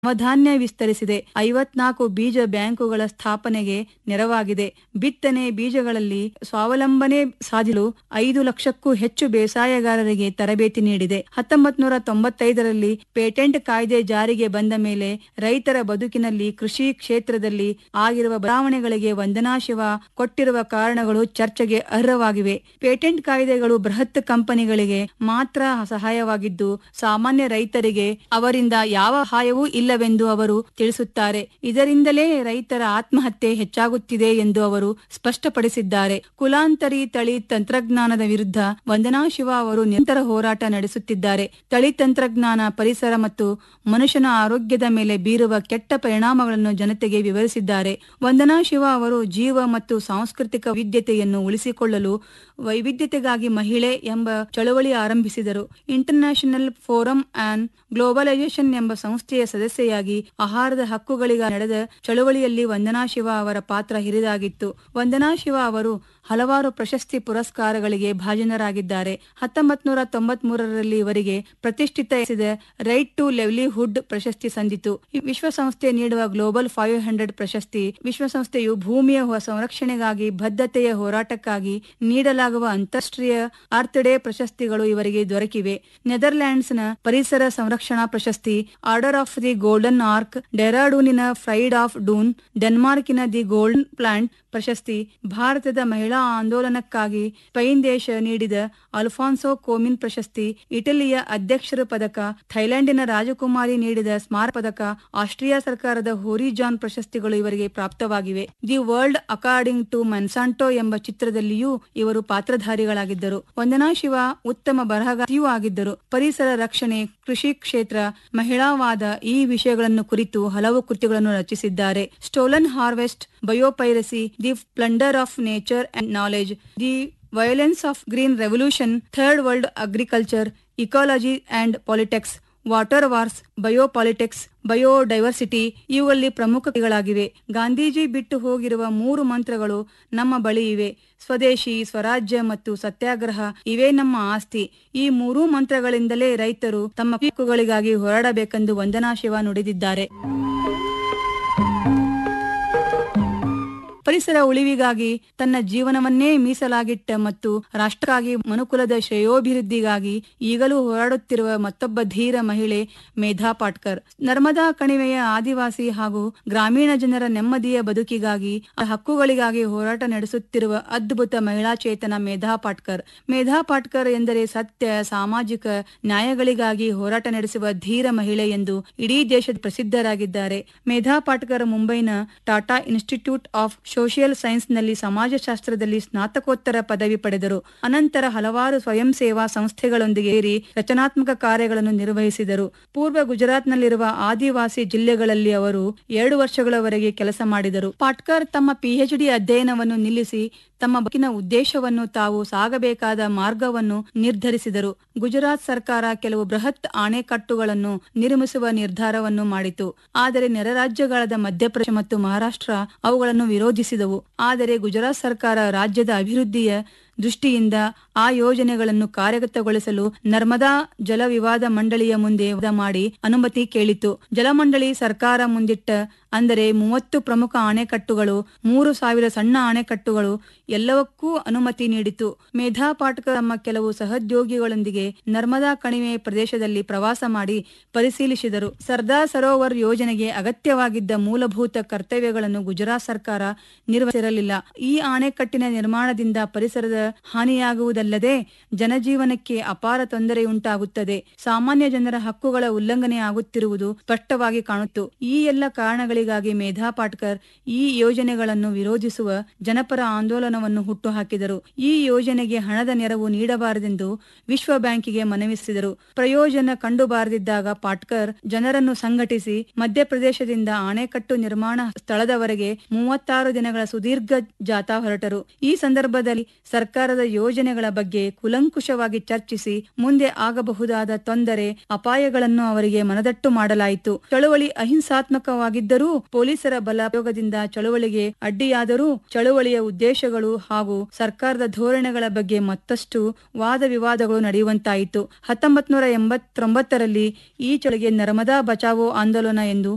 ನವಧಾನ್ಯ ವಿಸ್ತರಿಸಿದೆ ಐವತ್ನಾಲ್ಕು ಬೀಜ ಬ್ಯಾಂಕುಗಳ ಸ್ಥಾಪನೆಗೆ ನೆರವಾಗಿದೆ ಬಿತ್ತನೆ ಬೀಜಗಳಲ್ಲಿ ಸ್ವಾವಲಂಬನೆ ಸಾಧಿಸಲು ಐದು ಲಕ್ಷಕ್ಕೂ ಹೆಚ್ಚು ಬೇಸಾಯಗಾರರಿಗೆ ತರಬೇತಿ ನೀಡಿದೆ ಹತ್ತೊಂಬತ್ ನೂರ ತೊಂಬತ್ತೈದರಲ್ಲಿ ಪೇಟೆಂಟ್ ಕಾಯ್ದೆ ಜಾರಿಗೆ ಬಂದ ಮೇಲೆ ರೈತರ ಬದುಕಿನಲ್ಲಿ ಕೃಷಿ ಕ್ಷೇತ್ರದಲ್ಲಿ ಆಗಿರುವ ಬದಲಾವಣೆಗಳಿಗೆ ವಂದನಾ ಶಿವ ಕೊಟ್ಟಿರುವ ಕಾರಣಗಳು ಚರ್ಚೆಗೆ ಅರ್ಹವಾಗಿವೆ ಪೇಟೆಂಟ್ ಕಾಯ್ದೆಗಳು ಬೃಹತ್ ಕಂಪನಿಗಳಿಗೆ ಮಾತ್ರ ಸಹಾಯವಾಗಿದ್ದು ಸಾಮಾನ್ಯ ರೈತರಿಗೆ ಅವರಿಂದ ಯಾವ ಸಹಾಯವೂ ಇಲ್ಲವೆಂದು ಅವರು ತಿಳಿಸುತ್ತಾರೆ ಇದರಿಂದಲೇ ರೈತರ ಆತ್ಮಹತ್ಯೆ ಹೆಚ್ಚಾಗುತ್ತಿದೆ ಎಂದು ಅವರು ಸ್ಪಷ್ಟಪಡಿಸಿದ್ದಾರೆ ಕುಲಾಂತರಿ ತಳಿ ತಂತ್ರಜ್ಞಾನದ ವಿರುದ್ಧ ವಂದನಾ ಶಿವ ಅವರು ನಿರಂತರ ಹೋರಾಟ ನಡೆಸುತ್ತಿದ್ದಾರೆ ತಳಿ ತಂತ್ರಜ್ಞಾನ ಪರಿಸರ ಮತ್ತು ಮನುಷ್ಯನ ಆರೋಗ್ಯದ ಮೇಲೆ ಬೀರುವ ಕೆಟ್ಟ ಪರಿಣಾಮಗಳನ್ನು ಜನತೆಗೆ ವಿವರಿಸಿದ್ದಾರೆ ವಂದನಾ ಶಿವ ಅವರು ಜೀವ ಮತ್ತು ಸಾಂಸ್ಕೃತಿಕ ವಿದ್ಯತೆಯನ್ನು ಉಳಿಸಿಕೊಳ್ಳಲು ವೈವಿಧ್ಯತೆಗಾಗಿ ಮಹಿಳೆ ಎಂಬ ಚಳವಳಿ ಆರಂಭಿಸಿದರು ಇಂಟರ್ನ್ಯಾಷನಲ್ ಫೋರಂ ಆನ್ ಗ್ಲೋಬಲೈಸೇಷನ್ ಎಂಬ ಸಂಸ್ಥೆಯ ಸದಸ್ಯೆಯಾಗಿ ಆಹಾರದ ಹಕ್ಕುಗಳಿಗ ನಡೆದ ಚಳವಳಿಯಲ್ಲಿ ವಂದನಾ ಶಿವ ಅವರ ಪಾತ್ರ ಹಿರಿದಾಗಿತ್ತು ವಂದನಾ ಶಿವ ಅವರು ಹಲವಾರು ಪ್ರಶಸ್ತಿ ಪುರಸ್ಕಾರಗಳಿಗೆ ಭಾಜನರಾಗಿದ್ದಾರೆ ಹತ್ತೊಂಬತ್ ನೂರ ತೊಂಬತ್ ಮೂರರಲ್ಲಿ ಇವರಿಗೆ ಪ್ರತಿಷ್ಠಿತ ಎಸೆದ ರೈಟ್ ಟು ಲೆವ್ಲಿಹುಡ್ ಪ್ರಶಸ್ತಿ ಸಂದಿತು ಈ ವಿಶ್ವಸಂಸ್ಥೆ ನೀಡುವ ಗ್ಲೋಬಲ್ ಫೈವ್ ಹಂಡ್ರೆಡ್ ಪ್ರಶಸ್ತಿ ವಿಶ್ವಸಂಸ್ಥೆಯು ಭೂಮಿಯ ಹೊ- ಸಂರಕ್ಷಣೆಗಾಗಿ ಬದ್ಧತೆಯ ಹೋರಾಟಕ್ಕಾಗಿ ನೀಡಲಾಗುವ ಅಂತಾರಾಷ್ಟ್ರೀಯ ಅರ್ತ್ ಡೇ ಪ್ರಶಸ್ತಿಗಳು ಇವರಿಗೆ ದೊರಕಿವೆ ನೆದರ್ಲ್ಯಾಂಡ್ಸ್ನ ಪರಿಸರ ಸಂರಕ್ಷಣಾ ಪ್ರಶಸ್ತಿ order of the golden ark ಡೆರಾಡೂನಿನ ಫ್ರೈಡ್ ಆಫ್ ಡೂನ್ ಡೆನ್ಮಾರ್ಕಿನ ದಿ ಗೋಲ್ಡನ್ ಪ್ಲಾಂಟ್ ಪ್ರಶಸ್ತಿ ಭಾರತದ ಮಹಿಳಾ ಆಂದೋಲನಕ್ಕಾಗಿ ಸ್ಪೈನ್ ದೇಶ ನೀಡಿದ ಅಲ್ಫಾನ್ಸೋ ಕೋಮಿನ್ ಪ್ರಶಸ್ತಿ ಇಟಲಿಯ ಅಧ್ಯಕ್ಷರ ಪದಕ ಥೈಲ್ಯಾಂಡಿನ ರಾಜಕುಮಾರಿ ನೀಡಿದ ಸ್ಮಾರಕ ಪದಕ ಆಸ್ಟ್ರಿಯಾ ಸರ್ಕಾರದ ಹೋರಿಜಾನ್ ಪ್ರಶಸ್ತಿಗಳು ಇವರಿಗೆ ಪ್ರಾಪ್ತವಾಗಿವೆ the world according to Monsanto ಎಂಬ ಚಿತ್ರದಲ್ಲಿಯೂ ಇವರು ಪಾತ್ರಧಾರಿಗಳಾಗಿದ್ದರು ವಂದನಾ ಶಿವ ಉತ್ತಮ ಬರಹಗಾರ್ತಿಯೂ ಆಗಿದ್ದರು ಪರಿಸರ ರಕ್ಷಣೆ ಕೃಷಿ ಕ್ಷೇತ್ರ ಮಹಿಳಾವಾದ ಈ ವಿಷಯಗಳನ್ನು ಕುರಿತು ಹಲವು ಕೃತಿಗಳನ್ನು ರಚಿಸಿದ್ದಾರೆ stolen harvest biopiracy the plunder of nature and knowledge the violence of green revolution third world agriculture ecology and politics water wars biopolitics biodiversity ಇವುಗಳಲ್ಲಿ ಪ್ರಮುಖ ಕೃತಿಗಳಾಗಿವೆ ಗಾಂಧೀಜಿ ಬಿಟ್ಟು ಹೋಗಿರುವ ಮೂರು ಮಂತ್ರಗಳು ನಮ್ಮ ಬಳಿ ಇವೆ ಸ್ವದೇಶಿ ಸ್ವರಾಜ್ಯ ಮತ್ತು ಸತ್ಯಾಗ್ರಹ ಇವೇ ನಮ್ಮ ಆಸ್ತಿ ಈ ಮೂರೂ ಮಂತ್ರಗಳಿಂದಲೇ ರೈತರು ತಮ್ಮ ಹಕ್ಕುಗಳಿಗಾಗಿ ಹೋರಾಡಬೇಕೆಂದು ವಂದನಾ ಶಿವ ನುಡಿದಿದ್ದಾರೆ ಪರಿಸರ ಉಳಿವಿಗಾಗಿ ತನ್ನ ಜೀವನವನ್ನೇ ಮೀಸಲಾಗಿಟ್ಟ ಮತ್ತು ರಾಷ್ಟ್ರಕ್ಕಾಗಿ ಮನುಕುಲದ ಶ್ರೇಯೋಭಿವೃದ್ಧಿಗಾಗಿ ಈಗಲೂ ಹೋರಾಡುತ್ತಿರುವ ಮತ್ತೊಬ್ಬ ಧೀರ ಮಹಿಳೆ ಮೇಧಾ ಪಾಟ್ಕರ್ ನರ್ಮದಾ ಕಣಿವೆಯ ಆದಿವಾಸಿ ಹಾಗೂ ಗ್ರಾಮೀಣ ಜನರ ನೆಮ್ಮದಿಯ ಬದುಕಿಗಾಗಿ ಆ ಹಕ್ಕುಗಳಿಗಾಗಿ ಹೋರಾಟ ನಡೆಸುತ್ತಿರುವ ಅದ್ಭುತ ಮಹಿಳಾ ಚೇತನ ಮೇಧಾ ಪಾಟ್ಕರ್ ಮೇಧಾ ಪಾಟ್ಕರ್ ಎಂದರೆ ಸತ್ಯ ಸಾಮಾಜಿಕ ನ್ಯಾಯಗಳಿಗಾಗಿ ಹೋರಾಟ ನಡೆಸುವ ಧೀರ ಮಹಿಳೆ ಎಂದು ಇಡೀ ದೇಶದ ಪ್ರಸಿದ್ಧರಾಗಿದ್ದಾರೆ ಮೇಧಾ ಪಾಟ್ಕರ್ ಮುಂಬೈನ ಟಾಟಾ ಇನ್ಸ್ಟಿಟ್ಯೂಟ್ ಆಫ್ ಸೋಷಿಯಲ್ ಸೈನ್ಸ್ನಲ್ಲಿ ಸಮಾಜಶಾಸ್ತ್ರದಲ್ಲಿ ಸ್ನಾತಕೋತ್ತರ ಪದವಿ ಪಡೆದರು ಅನಂತರ ಹಲವಾರು ಸ್ವಯಂ ಸೇವಾ ಸಂಸ್ಥೆಗಳೊಂದಿಗೆ ಸೇರಿ ರಚನಾತ್ಮಕ ಕಾರ್ಯಗಳನ್ನು ನಿರ್ವಹಿಸಿದರು ಪೂರ್ವ ಗುಜರಾತ್ನಲ್ಲಿರುವ ಆದಿವಾಸಿ ಜಿಲ್ಲೆಗಳಲ್ಲಿ ಅವರು ಎರಡು ವರ್ಷಗಳವರೆಗೆ ಕೆಲಸ ಮಾಡಿದರು ಪಾಟ್ಕರ್ ತಮ್ಮ ಪಿಎಚ್ಡಿ ಅಧ್ಯಯನವನ್ನು ನಿಲ್ಲಿಸಿ ತಮ್ಮ ಬದುಕಿನ ಉದ್ದೇಶವನ್ನು ತಾವು ಸಾಗಬೇಕಾದ ಮಾರ್ಗವನ್ನು ನಿರ್ಧರಿಸಿದರು ಗುಜರಾತ್ ಸರ್ಕಾರ ಕೆಲವು ಬೃಹತ್ ಅಣೆಕಟ್ಟುಗಳನ್ನು ನಿರ್ಮಿಸುವ ನಿರ್ಧಾರವನ್ನು ಮಾಡಿತು ಆದರೆ ನೆರ ರಾಜ್ಯಗಳಾದ ಮಧ್ಯಪ್ರದೇಶ ಮತ್ತು ಮಹಾರಾಷ್ಟ್ರ ಅವುಗಳನ್ನು ವಿರೋಧಿಸಿದವು ಆದರೆ ಗುಜರಾತ್ ಸರ್ಕಾರ ರಾಜ್ಯದ ಅಭಿವೃದ್ಧಿಯ ದೃಷ್ಟಿಯಿಂದ ಆ ಯೋಜನೆಗಳನ್ನು ಕಾರ್ಯಗತಗೊಳಿಸಲು ನರ್ಮದಾ ಜಲ ವಿವಾದ ಮಂಡಳಿಯ ಮುಂದೆ ವಾದ ಮಾಡಿ ಅನುಮತಿ ಕೇಳಿತು ಜಲಮಂಡಳಿ ಸರ್ಕಾರ ಮುಂದಿಟ್ಟ ಅಂದರೆ ಮೂವತ್ತು ಪ್ರಮುಖ ಅಣೆಕಟ್ಟುಗಳು ಮೂರು ಸಾವಿರ ಸಣ್ಣ ಅಣೆಕಟ್ಟುಗಳು ಎಲ್ಲವಕ್ಕೂ ಅನುಮತಿ ನೀಡಿತು ಮೇಧಾ ಪಾಟ್ಕರ್ ತಮ್ಮ ಕೆಲವು ಸಹೋದ್ಯೋಗಿಗಳೊಂದಿಗೆ ನರ್ಮದಾ ಕಣಿವೆ ಪ್ರದೇಶದಲ್ಲಿ ಪ್ರವಾಸ ಮಾಡಿ ಪರಿಶೀಲಿಸಿದರು ಸರ್ದಾರ್ ಸರೋವರ್ ಯೋಜನೆಗೆ ಅಗತ್ಯವಾಗಿದ್ದ ಮೂಲಭೂತ ಕರ್ತವ್ಯಗಳನ್ನು ಗುಜರಾತ್ ಸರ್ಕಾರ ನಿರ್ವಹಿಸಿರಲಿಲ್ಲ ಈ ಅಣೆಕಟ್ಟಿನ ನಿರ್ಮಾಣದಿಂದ ಪರಿಸರದ ಹಾನಿಯಾಗುವುದಲ್ಲದೆ ಜನಜೀವನಕ್ಕೆ ಅಪಾರ ತೊಂದರೆಯುಂಟಾಗುತ್ತದೆ ಸಾಮಾನ್ಯ ಜನರ ಹಕ್ಕುಗಳ ಉಲ್ಲಂಘನೆ ಆಗುತ್ತಿರುವುದು ಸ್ಪಷ್ಟವಾಗಿ ಕಾಣುತ್ತು ಈ ಎಲ್ಲ ಕಾರಣಗಳಿಗಾಗಿ ಮೇಧಾ ಪಾಟ್ಕರ್ ಈ ಯೋಜನೆಗಳನ್ನು ವಿರೋಧಿಸುವ ಜನಪರ ಆಂದೋಲನವನ್ನು ಹುಟ್ಟುಹಾಕಿದರು ಈ ಯೋಜನೆಗೆ ಹಣದ ನೆರವು ನೀಡಬಾರದೆಂದು ವಿಶ್ವ ಬ್ಯಾಂಕಿಗೆ ಮನವಿಸಿದರು ಪ್ರಯೋಜನ ಕಂಡುಬಾರದಿದ್ದಾಗ ಪಾಟ್ಕರ್ ಜನರನ್ನು ಸಂಘಟಿಸಿ ಮಧ್ಯಪ್ರದೇಶದಿಂದ ಅಣೆಕಟ್ಟು ನಿರ್ಮಾಣ ಸ್ಥಳದವರೆಗೆ ಮೂವತ್ತಾರು ದಿನಗಳ ಸುದೀರ್ಘ ಜಾಥಾ ಹೊರಟರು ಈ ಸಂದರ್ಭದಲ್ಲಿ ಸರ್ಕಾರದ ಯೋಜನೆಗಳ ಬಗ್ಗೆ ಕುಲಂಕುಷವಾಗಿ ಚರ್ಚಿಸಿ ಮುಂದೆ ಆಗಬಹುದಾದ ತೊಂದರೆ ಅಪಾಯಗಳನ್ನು ಅವರಿಗೆ ಮನದಟ್ಟು ಮಾಡಲಾಯಿತು ಚಳುವಳಿ ಅಹಿಂಸಾತ್ಮಕವಾಗಿದ್ದರೂ ಪೊಲೀಸರ ಬಲ ಪ್ರಯೋಗದಿಂದ ಚಳುವಳಿಗೆ ಅಡ್ಡಿಯಾದರೂ ಚಳುವಳಿಯ ಉದ್ದೇಶಗಳು ಹಾಗೂ ಸರ್ಕಾರದ ಧೋರಣೆಗಳ ಬಗ್ಗೆ ಮತ್ತಷ್ಟು ವಾದ ವಿವಾದಗಳು ನಡೆಯುವಂತಾಯಿತು ಹತ್ತೊಂಬತ್ ನೂರ ಎಂಬತ್ತೊಂಬತ್ತರಲ್ಲಿ ಈ ಚಳುವಳಿಗೆ ನರ್ಮದಾ ಬಚಾವೋ ಆಂದೋಲನ ಎಂದು